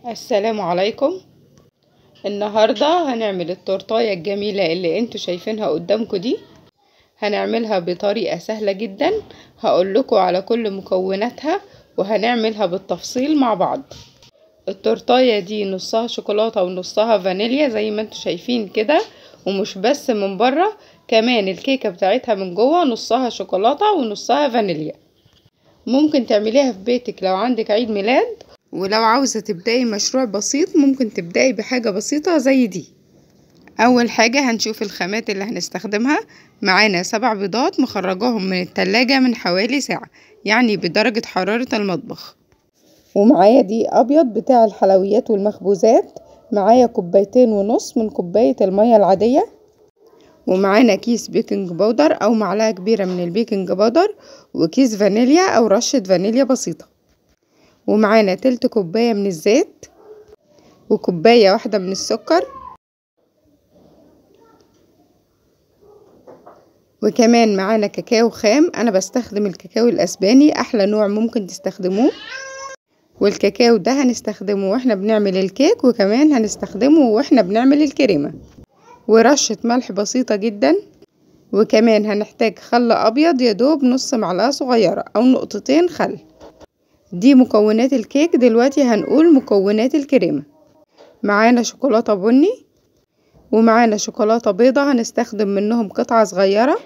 السلام عليكم النهاردة هنعمل التورتاية الجميلة اللي انتوا شايفينها قدامكم دي هنعملها بطريقة سهلة جدا هقول لكم على كل مكوناتها وهنعملها بالتفصيل مع بعض التورتاية دي نصها شوكولاتة ونصها فانيليا زي ما انتوا شايفين كده ومش بس من بره كمان الكيكة بتاعتها من جوه نصها شوكولاتة ونصها فانيليا ممكن تعمليها في بيتك لو عندك عيد ميلاد ولو عاوزة تبدأي مشروع بسيط ممكن تبدأي بحاجة بسيطة زي دي أول حاجة هنشوف الخامات اللي هنستخدمها معانا سبع بيضات مخرجاهم من التلاجة من حوالي ساعة يعني بدرجة حرارة المطبخ ومعايا دي أبيض بتاع الحلويات والمخبوزات معايا كوبايتين ونص من كوباية المية العادية ومعانا كيس بيكنج باودر أو معلقة كبيرة من البيكنج باودر وكيس فانيليا أو رشة فانيليا بسيطة ومعانا تلت كوباية من الزيت وكوباية واحدة من السكر وكمان معانا كاكاو خام انا بستخدم الكاكاو الاسباني احلى نوع ممكن تستخدموه والكاكاو ده هنستخدمه واحنا بنعمل الكيك وكمان هنستخدمه واحنا بنعمل الكريمة ورشة ملح بسيطة جدا وكمان هنحتاج خل ابيض يدوب نص معلقة صغيرة او نقطتين خل دي مكونات الكيك دلوقتي هنقول مكونات الكريمة معانا شوكولاتة بني ومعانا شوكولاتة بيضة هنستخدم منهم قطعة صغيرة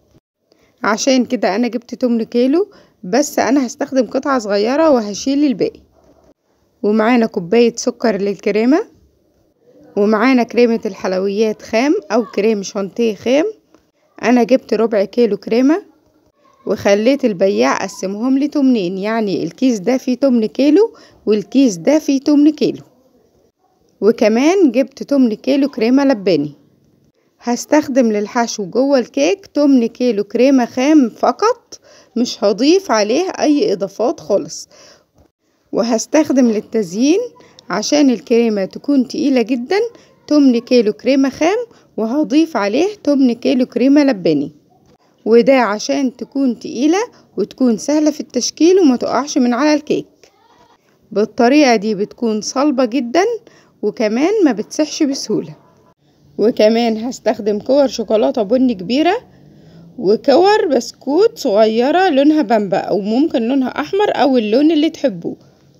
عشان كده انا جبت تمن كيلو بس انا هستخدم قطعة صغيرة وهشيل الباقي ومعانا كوباية سكر للكريمة ومعانا كريمة الحلويات خام او كريم شانتيه خام انا جبت ربع كيلو كريمة وخليت البياع قسمهم لي تمنين يعني الكيس ده فيه تمن كيلو والكيس ده فيه تمن كيلو وكمان جبت تمن كيلو كريمة لباني هستخدم للحشو جوه الكيك تمن كيلو كريمة خام فقط مش هضيف عليه اي اضافات خالص وهستخدم للتزيين عشان الكريمة تكون تقيلة جدا تمن كيلو كريمة خام وهضيف عليه تمن كيلو كريمة لباني وده عشان تكون تقيلة وتكون سهلة في التشكيل وما تقعش من على الكيك بالطريقة دي بتكون صلبة جدا وكمان ما بتسحش بسهولة وكمان هستخدم كور شوكولاتة بني كبيرة وكور بسكوت صغيرة لونها بامبا او ممكن لونها احمر او اللون اللي تحبوه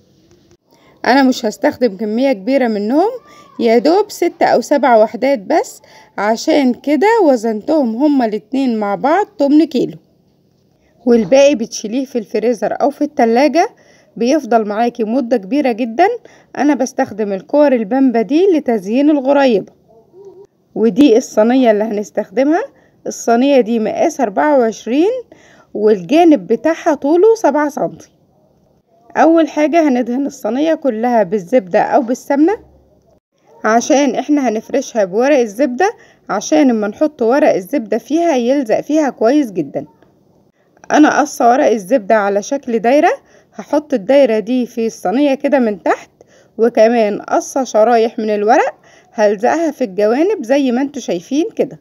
انا مش هستخدم كمية كبيرة منهم يا دوب ستة او سبع وحدات بس عشان كده وزنتهم هما الاتنين مع بعض تمن كيلو والباقي بتشيليه في الفريزر او في التلاجة بيفضل معاكي مدة كبيرة جدا انا بستخدم الكور البامبا دي لتزيين الغريبة ودي الصينية اللي هنستخدمها الصينية دي مقاس أربعة وعشرين والجانب بتاعها طوله سبعة سنتي أول حاجة هندهن الصينية كلها بالزبدة أو بالسمنة عشان احنا هنفرشها بورق الزبدة عشان اما نحط ورق الزبدة فيها يلزق فيها كويس جدا انا قصة ورق الزبدة على شكل دايرة هحط الدايرة دي في الصينية كده من تحت وكمان قصة شرايح من الورق هلزقها في الجوانب زي ما انتوا شايفين كده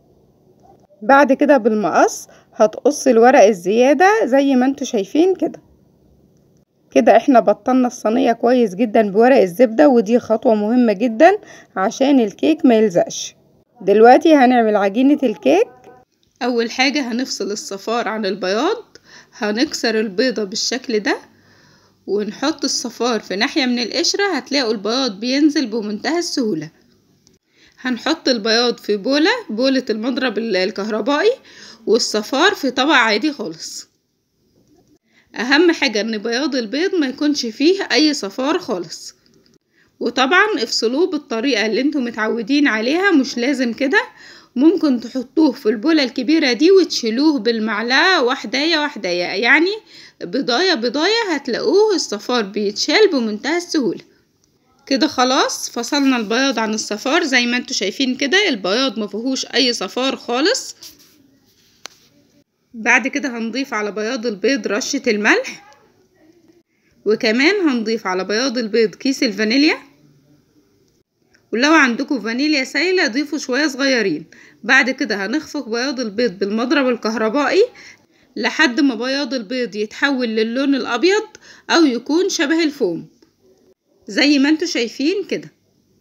بعد كده بالمقص هتقص الورق الزيادة زي ما انتوا شايفين كده كده احنا بطلنا الصينية كويس جدا بورق الزبدة ودي خطوة مهمة جدا عشان الكيك ما يلزقش دلوقتي هنعمل عجينة الكيك اول حاجة هنفصل الصفار عن البياض هنكسر البيضة بالشكل ده ونحط الصفار في ناحية من القشرة هتلاقوا البياض بينزل بمنتهى السهولة هنحط البياض في بولة بولة المضرب الكهربائي والصفار في طبق عادي خالص اهم حاجة ان بياض البيض ما يكونش فيه اي صفار خالص وطبعا افصلوه بالطريقة اللي انتم متعودين عليها مش لازم كده ممكن تحطوه في البولة الكبيرة دي وتشيلوه بالمعلقة وحداية وحداية يعني بضاية بضاية هتلاقوه الصفار بيتشال بمنتهى السهولة كده خلاص فصلنا البياض عن الصفار زي ما انتوا شايفين كده البياض مفيهوش اي صفار خالص بعد كده هنضيف على بياض البيض رشة الملح وكمان هنضيف على بياض البيض كيس الفانيليا ولو عندكم فانيليا سايلة ضيفوا شوية صغيرين بعد كده هنخفق بياض البيض بالمضرب الكهربائي لحد ما بياض البيض يتحول للون الابيض او يكون شبه الفوم زي ما انتوا شايفين كده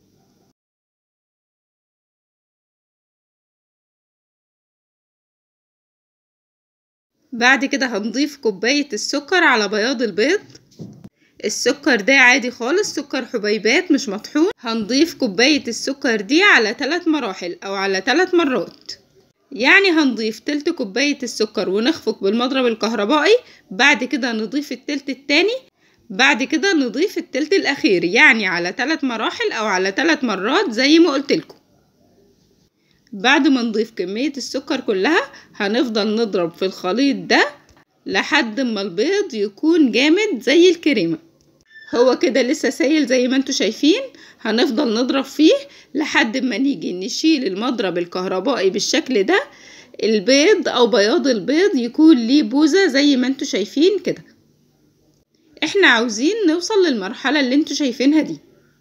بعد كده هنضيف كوباية السكر على بياض البيض السكر ده عادي خالص سكر حبيبات مش مطحون هنضيف كوباية السكر دي على ثلاث مراحل او على ثلاث مرات يعني هنضيف تلت كوباية السكر ونخفق بالمضرب الكهربائي بعد كده نضيف التلت التاني بعد كده نضيف التلت الاخير يعني على ثلاث مراحل او على ثلاث مرات زي ما قلتلكم بعد ما نضيف كمية السكر كلها هنفضل نضرب في الخليط ده لحد ما البيض يكون جامد زي الكريمة هو كده لسه سايل زي ما انتوا شايفين هنفضل نضرب فيه لحد ما نيجي نشيل المضرب الكهربائي بالشكل ده البيض او بياض البيض يكون ليه بوزة زي ما انتوا شايفين كده احنا عاوزين نوصل للمرحلة اللي انتوا شايفينها دي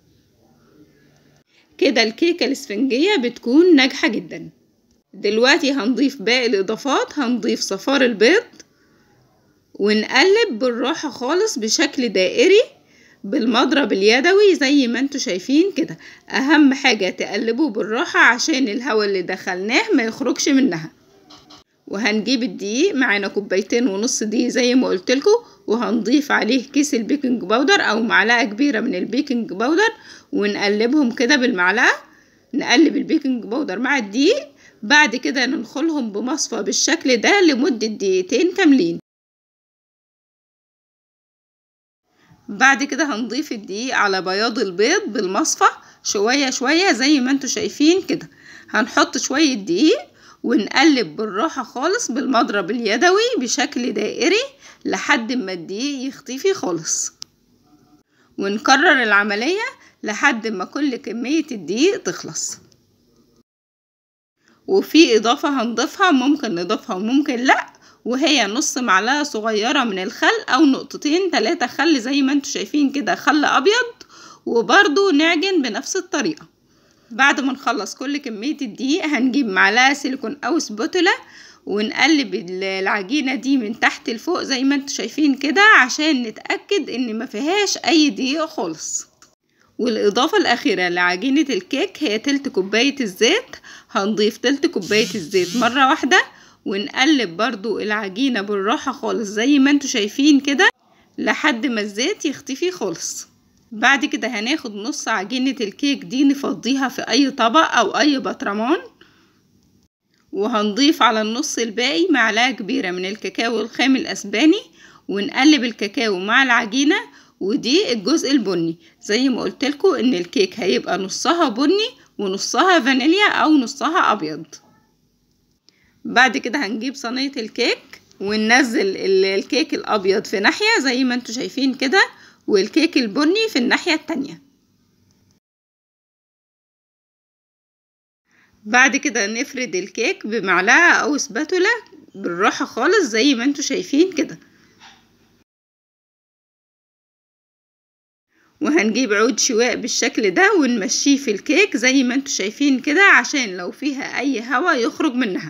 كده الكيكة الاسفنجية بتكون ناجحة جدا دلوقتي هنضيف باقي الاضافات هنضيف صفار البيض ونقلب بالراحة خالص بشكل دائري بالمضرب اليدوي زي ما انتوا شايفين كده اهم حاجة تقلبوا بالراحة عشان الهواء اللي دخلناه ما يخرجش منها وهنجيب الدقيق معانا كوبايتين ونص دقيق زي ما قلتلكوا وهنضيف عليه كيس البيكنج باودر او معلقة كبيرة من البيكنج باودر ونقلبهم كده بالمعلقة نقلب البيكنج باودر مع الدقيق بعد كده ننخلهم بمصفى بالشكل ده لمدة دقيقتين كاملين بعد كده هنضيف الدقيق على بياض البيض بالمصفى شوية شوية زي ما انتوا شايفين كده هنحط شوية دقيق ونقلب بالراحة خالص بالمضرب اليدوي بشكل دائري لحد ما الدقيق يختفي خالص ونكرر العملية لحد ما كل كمية الدقيق تخلص وفي إضافة هنضيفها ممكن نضيفها وممكن لأ وهي نص معلقة صغيرة من الخل أو نقطتين تلاتة خل زي ما انتوا شايفين كده خل أبيض وبرضو نعجن بنفس الطريقة بعد ما نخلص كل كمية الدقيق هنجيب معلقة سيليكون أو سبوتولا ونقلب العجينة دي من تحت لفوق زي ما انتوا شايفين كده عشان نتأكد ان ما فيهاش اي دقيق خالص والإضافة الأخيرة لعجينة الكيك هي تلت كوباية الزيت هنضيف تلت كوباية الزيت مرة واحدة ونقلب برضو العجينة بالراحة خالص زي ما انتوا شايفين كده لحد ما الزيت يختفي خالص بعد كده هناخد نص عجينة الكيك دي نفضيها في أي طبق أو أي بطرمان وهنضيف على النص الباقي معلقة كبيرة من الكاكاو الخام الأسباني ونقلب الكاكاو مع العجينة ودي الجزء البني زي ما قلتلكوا ان الكيك هيبقى نصها بني ونصها فانيليا او نصها ابيض بعد كده هنجيب صينية الكيك وننزل الكيك الابيض في ناحية زي ما انتوا شايفين كده والكيك البني في الناحية التانية بعد كده نفرد الكيك بمعلقة او سباتولا بالراحة خالص زي ما انتوا شايفين كده وهنجيب عود شواء بالشكل ده ونمشيه في الكيك زي ما انتوا شايفين كده عشان لو فيها اي هوا يخرج منها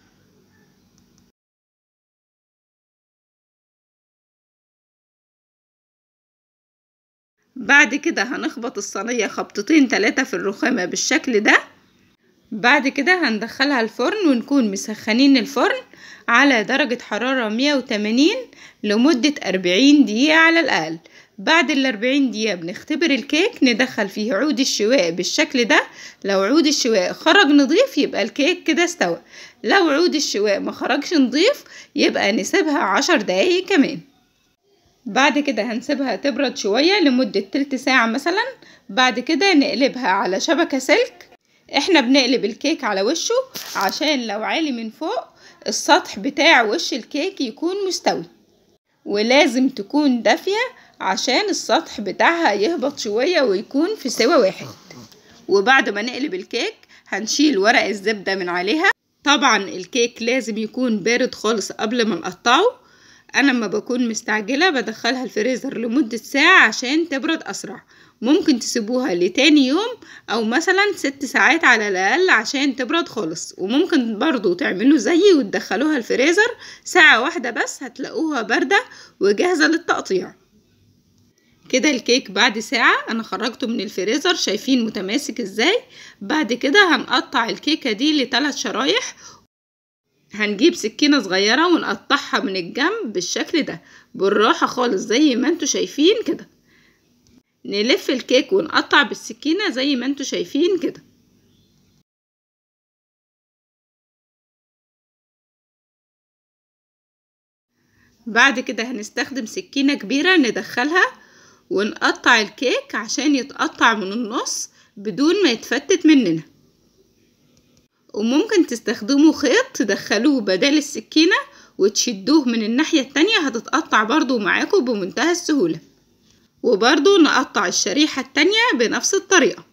بعد كده هنخبط الصينية خبطتين تلاتة في الرخامة بالشكل ده بعد كده هندخلها الفرن ونكون مسخنين الفرن على درجة حرارة مية وتمانين لمدة أربعين دقيقة على الأقل بعد الأربعين دقيقة بنختبر الكيك ندخل فيه عود الشواء بالشكل ده لو عود الشواء خرج نضيف يبقى الكيك كده استوى لو عود الشواء ما خرجش نضيف يبقى نسيبها عشر دقايق كمان بعد كده هنسيبها تبرد شوية لمدة تلت ساعة مثلا بعد كده نقلبها على شبكة سلك احنا بنقلب الكيك على وشه عشان لو عالي من فوق السطح بتاع وش الكيك يكون مستوي ولازم تكون دافية عشان السطح بتاعها يهبط شوية ويكون في سوا واحد وبعد ما نقلب الكيك هنشيل ورق الزبدة من عليها طبعا الكيك لازم يكون بارد خالص قبل ما نقطعه انا لما بكون مستعجلة بدخلها الفريزر لمدة ساعة عشان تبرد اسرع ممكن تسيبوها لتاني يوم او مثلا ست ساعات على الاقل عشان تبرد خالص وممكن برضو تعملوا زيي وتدخلوها الفريزر ساعة واحدة بس هتلاقوها باردة وجاهزة للتقطيع كده الكيك بعد ساعة انا خرجته من الفريزر شايفين متماسك ازاي بعد كده هنقطع الكيكة دي لثلاث شرايح هنجيب سكينة صغيرة ونقطعها من الجنب بالشكل ده بالراحة خالص زي ما انتوا شايفين كده نلف الكيك ونقطع بالسكينة زي ما انتوا شايفين كده بعد كده هنستخدم سكينة كبيرة ندخلها ونقطع الكيك عشان يتقطع من النص بدون ما يتفتت مننا وممكن تستخدموا خيط تدخلوه بدل السكينة وتشدوه من الناحية التانية هتتقطع برضو معاكم بمنتهى السهولة وبرضو نقطع الشريحة التانية بنفس الطريقة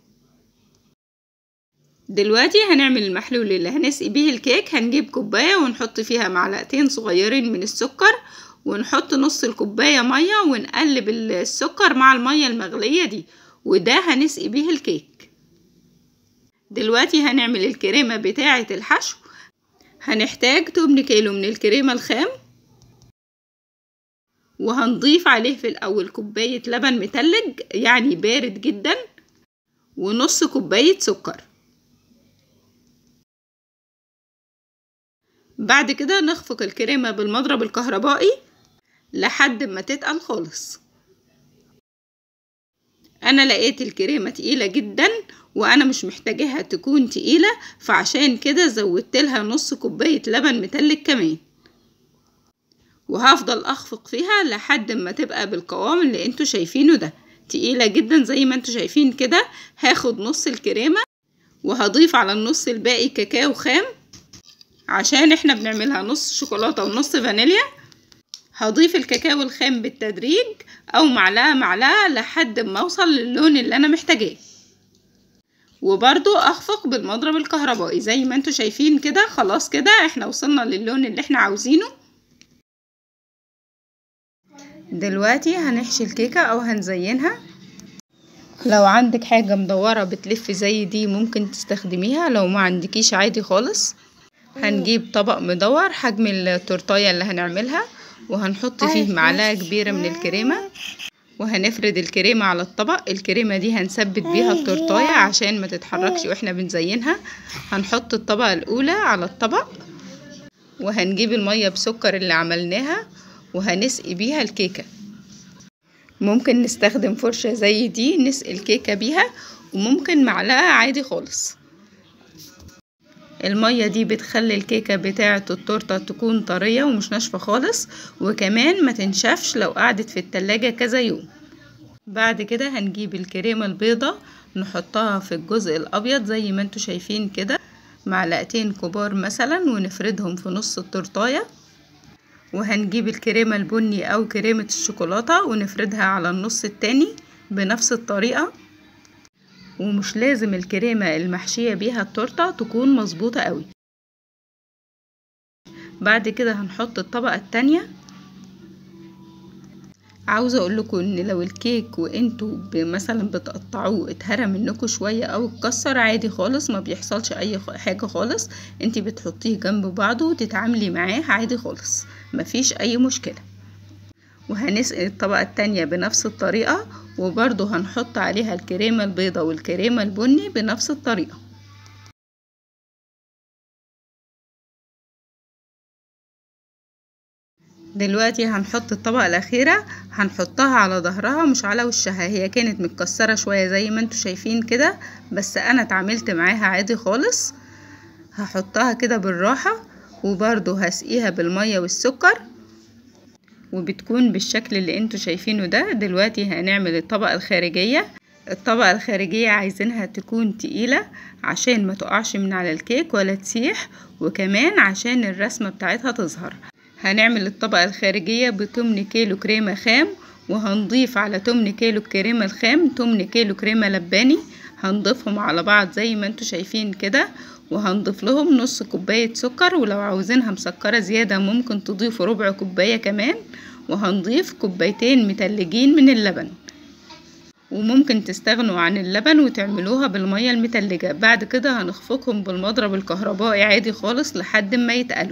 دلوقتي هنعمل المحلول اللي هنسقي بيه الكيك هنجيب كوباية ونحط فيها معلقتين صغيرين من السكر ونحط نص الكوباية مية ونقلب السكر مع المية المغلية دي وده هنسقي بيه الكيك دلوقتي هنعمل الكريمة بتاعة الحشو هنحتاج تمن كيلو من الكريمة الخام وهنضيف عليه في الأول كوباية لبن متلج يعني بارد جدا ونص كوباية سكر بعد كده نخفق الكريمة بالمضرب الكهربائي لحد ما تتقل خالص انا لقيت الكريمة تقيلة جدا وانا مش محتاجاها تكون تقيلة فعشان كده زودت لها نص كوباية لبن متلج كمان وهفضل اخفق فيها لحد ما تبقى بالقوام اللي انتوا شايفينه ده تقيلة جدا زي ما انتوا شايفين كده هاخد نص الكريمة وهضيف على النص الباقي كاكاو خام عشان احنا بنعملها نص شوكولاتة ونص فانيليا هضيف الكاكاو الخام بالتدريج او معلقة معلقة لحد ما اوصل للون اللي انا محتاجاه وبرضو اخفق بالمضرب الكهربائي زي ما انتوا شايفين كده خلاص كده احنا وصلنا للون اللي احنا عاوزينه دلوقتي هنحشي الكيكة او هنزينها لو عندك حاجة مدورة بتلف زي دي ممكن تستخدميها لو ما عندكيش عادي خالص هنجيب طبق مدور حجم التورتاية اللي هنعملها وهنحط فيه معلقة كبيرة من الكريمة وهنفرد الكريمة على الطبق الكريمة دي هنثبت بيها التورتاية عشان ما تتحركش واحنا بنزينها هنحط الطبقة الأولى على الطبق وهنجيب المية بسكر اللي عملناها وهنسقي بيها الكيكة ممكن نستخدم فرشة زي دي نسقي الكيكة بيها وممكن معلقة عادي خالص المية دي بتخلي الكيكة بتاعة التورتة تكون طرية ومش ناشفة خالص وكمان ما تنشفش لو قعدت في التلاجة كذا يوم بعد كده هنجيب الكريمة البيضة نحطها في الجزء الأبيض زي ما انتوا شايفين كده معلقتين كبار مثلا ونفردهم في نص التورتاية وهنجيب الكريمة البني أو كريمة الشوكولاتة ونفردها على النص التاني بنفس الطريقة ومش لازم الكريمة المحشية بيها التورتة تكون مظبوطة قوي بعد كده هنحط الطبقة التانية عاوزة اقول لكم ان لو الكيك وانتوا مثلا بتقطعوه اتهرى منكم شوية او اتكسر عادي خالص ما بيحصلش اي حاجة خالص انتي بتحطيه جنب بعضه وتتعاملي معاه عادي خالص مفيش اي مشكلة وهنسقي الطبقة التانية بنفس الطريقة وبرضو هنحط عليها الكريمة البيضة والكريمة البني بنفس الطريقة دلوقتي هنحط الطبقة الأخيرة هنحطها على ظهرها مش على وشها هي كانت متكسرة شوية زي ما انتوا شايفين كده بس أنا اتعاملت معاها عادي خالص هحطها كده بالراحة وبرضو هسقيها بالمية والسكر وبتكون بالشكل اللي انتوا شايفينه ده دلوقتي هنعمل الطبقة الخارجية الطبقة الخارجية عايزينها تكون تقيلة عشان ما تقعش من على الكيك ولا تسيح وكمان عشان الرسمة بتاعتها تظهر هنعمل الطبقة الخارجية بتمن كيلو كريمة خام وهنضيف على تمن كيلو الكريمة الخام تمن كيلو كريمة لباني هنضيفهم على بعض زي ما انتوا شايفين كده وهنضيف لهم نص كوباية سكر ولو عاوزينها مسكرة زيادة ممكن تضيفوا ربع كوباية كمان وهنضيف كوبايتين متلجين من اللبن وممكن تستغنوا عن اللبن وتعملوها بالمية المتلجة بعد كده هنخفقهم بالمضرب الكهربائي عادي خالص لحد ما يتقلوا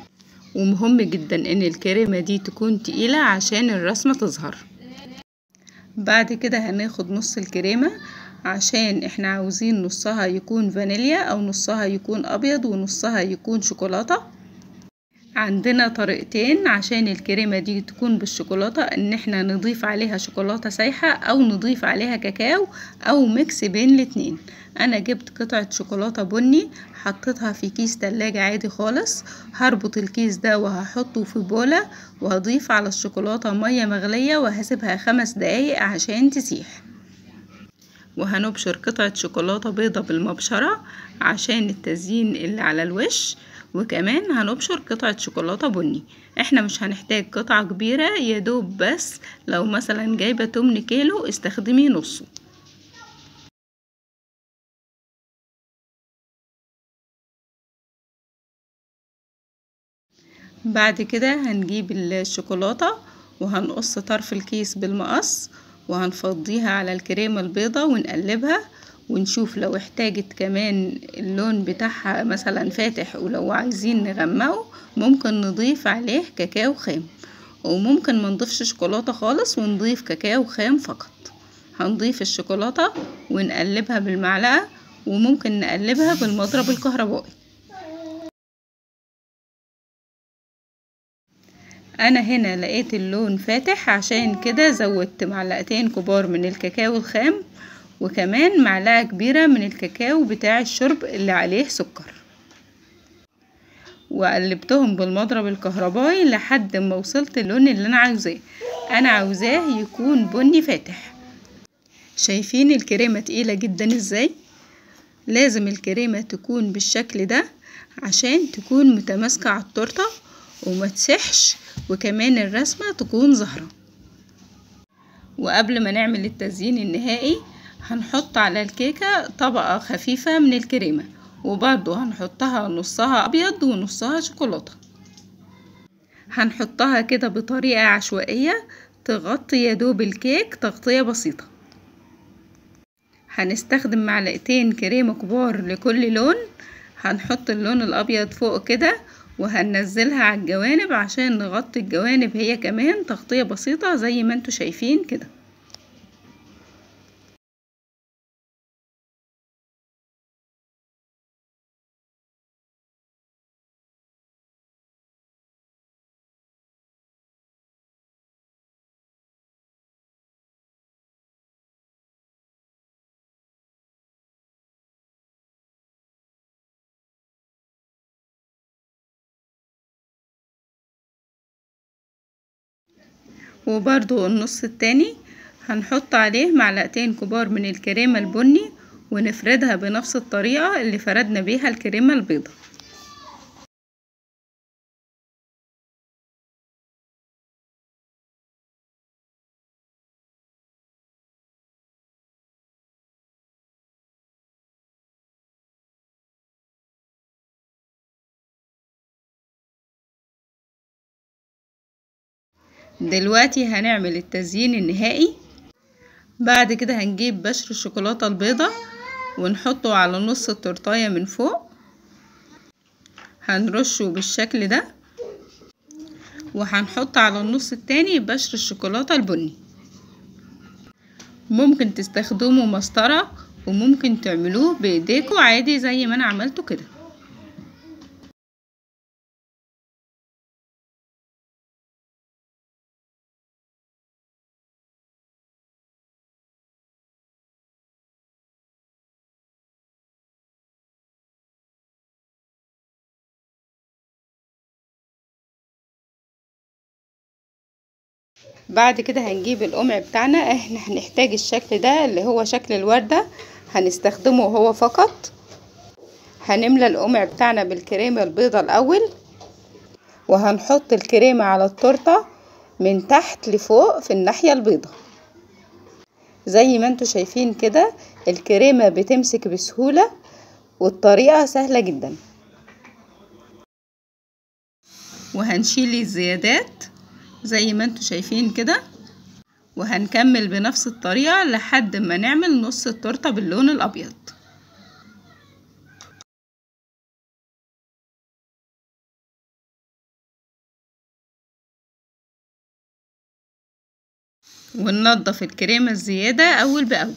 ومهم جدا ان الكريمة دي تكون تقيلة عشان الرسمة تظهر بعد كده هناخد نص الكريمة عشان احنا عاوزين نصها يكون فانيليا او نصها يكون ابيض ونصها يكون شوكولاتة عندنا طريقتين عشان الكريمة دي تكون بالشوكولاتة ان احنا نضيف عليها شوكولاتة سايحة او نضيف عليها كاكاو او ميكس بين الاتنين انا جبت قطعة شوكولاتة بني حطيتها في كيس تلاجة عادي خالص هربط الكيس ده وهحطه في بولة وهضيف على الشوكولاتة مية مغلية وهسيبها خمس دقايق عشان تسيح وهنبشر قطعة شوكولاتة بيضة بالمبشرة عشان التزيين اللي على الوش وكمان هنبشر قطعة شوكولاتة بني احنا مش هنحتاج قطعة كبيرة يدوب بس لو مثلا جايبة تمن كيلو استخدمي نصه بعد كده هنجيب الشوكولاتة وهنقص طرف الكيس بالمقص وهنفضيها على الكريمة البيضة ونقلبها ونشوف لو احتاجت كمان اللون بتاعها مثلا فاتح ولو عايزين نغمقه ممكن نضيف عليه كاكاو خام وممكن منضيفش شوكولاتة خالص ونضيف كاكاو خام فقط هنضيف الشوكولاتة ونقلبها بالمعلقة وممكن نقلبها بالمضرب الكهربائي انا هنا لقيت اللون فاتح عشان كده زودت معلقتين كبار من الكاكاو الخام وكمان معلقة كبيرة من الكاكاو بتاع الشرب اللي عليه سكر وقلبتهم بالمضرب الكهربائي لحد ما وصلت اللون اللي انا عاوزاه انا عاوزاه يكون بني فاتح شايفين الكريمة تقيلة جدا ازاي لازم الكريمة تكون بالشكل ده عشان تكون متماسكة على التورتة وما تسحش وكمان الرسمة تكون ظاهرة وقبل ما نعمل التزيين النهائي هنحط على الكيكة طبقة خفيفة من الكريمة وبرضو هنحطها نصها أبيض ونصها شوكولاتة هنحطها كده بطريقة عشوائية تغطي يدوب الكيك تغطية بسيطة هنستخدم معلقتين كريمة كبار لكل لون هنحط اللون الأبيض فوق كده وهننزلها على الجوانب عشان نغطي الجوانب هي كمان تغطية بسيطة زي ما انتوا شايفين كده وبرضو النص التاني هنحط عليه معلقتين كبار من الكريمة البني ونفردها بنفس الطريقة اللي فردنا بيها الكريمة البيضة دلوقتي هنعمل التزيين النهائي بعد كده هنجيب بشر الشوكولاتة البيضة ونحطه على نص التورتاية من فوق هنرشه بالشكل ده وهنحط على النص التاني بشر الشوكولاتة البني ممكن تستخدموا مسطرة وممكن تعملوه بايديكوا عادي زي ما انا عملته كده بعد كده هنجيب القمع بتاعنا احنا هنحتاج الشكل ده اللي هو شكل الوردة هنستخدمه هو فقط هنملى القمع بتاعنا بالكريمة البيضة الاول وهنحط الكريمة على التورتة من تحت لفوق في الناحية البيضة زي ما انتوا شايفين كده الكريمة بتمسك بسهولة والطريقة سهلة جدا وهنشيل الزيادات زي ما انتوا شايفين كده وهنكمل بنفس الطريقة لحد ما نعمل نص التورتة باللون الأبيض وننضف الكريمة الزيادة أول بأول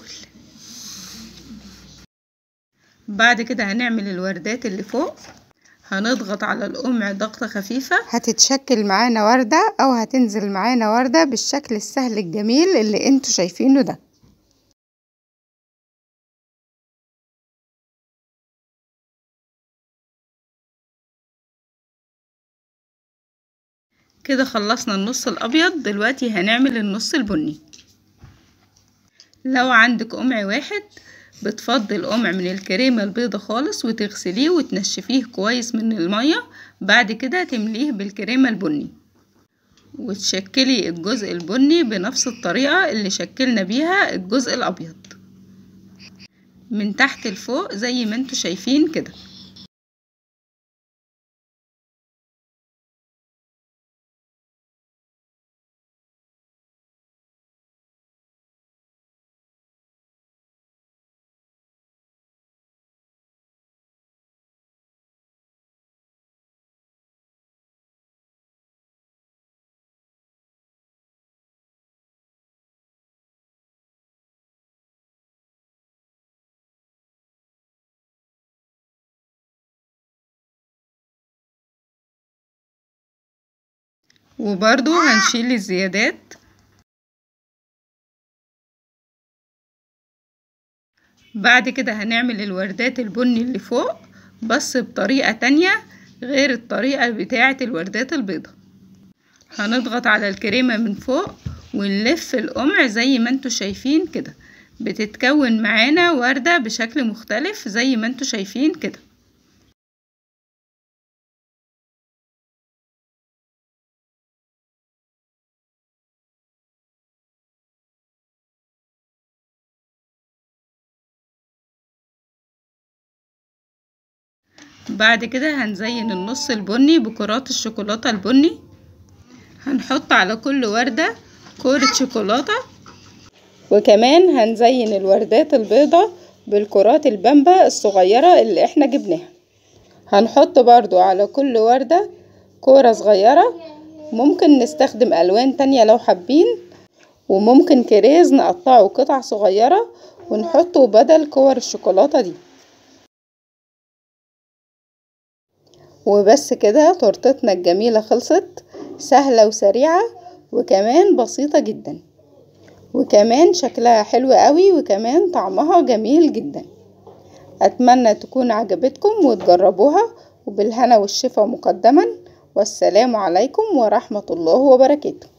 بعد كده هنعمل الوردات اللي فوق هنضغط على القمع ضغطة خفيفة هتتشكل معانا وردة أو هتنزل معانا وردة بالشكل السهل الجميل اللي انتوا شايفينه ده كده خلصنا النص الأبيض دلوقتي هنعمل النص البني لو عندك قمع واحد بتفضي القمع من الكريمة البيضة خالص وتغسليه وتنشفيه كويس من المية بعد كده تمليه بالكريمة البني وتشكلي الجزء البني بنفس الطريقة اللي شكلنا بيها الجزء الأبيض من تحت لفوق زي ما انتوا شايفين كده وبرضو هنشيل الزيادات بعد كده هنعمل الوردات البني اللي فوق بس بطريقة تانية غير الطريقة بتاعة الوردات البيضة هنضغط على الكريمة من فوق ونلف القمع زي ما انتوا شايفين كده بتتكون معانا وردة بشكل مختلف زي ما انتوا شايفين كده بعد كده هنزين النص البني بكرات الشوكولاتة البني هنحط على كل وردة كورة شوكولاتة وكمان هنزين الوردات البيضة بالكرات البامبا الصغيرة اللي احنا جبناها هنحط برضو على كل وردة كورة صغيرة ممكن نستخدم ألوان تانية لو حابين وممكن كريز نقطعه قطع صغيرة ونحطه بدل كور الشوكولاتة دي وبس كده تورتتنا الجميلة خلصت سهلة وسريعة وكمان بسيطة جدا وكمان شكلها حلو قوي وكمان طعمها جميل جدا أتمنى تكون عجبتكم وتجربوها وبالهنا والشفا مقدما والسلام عليكم ورحمة الله وبركاته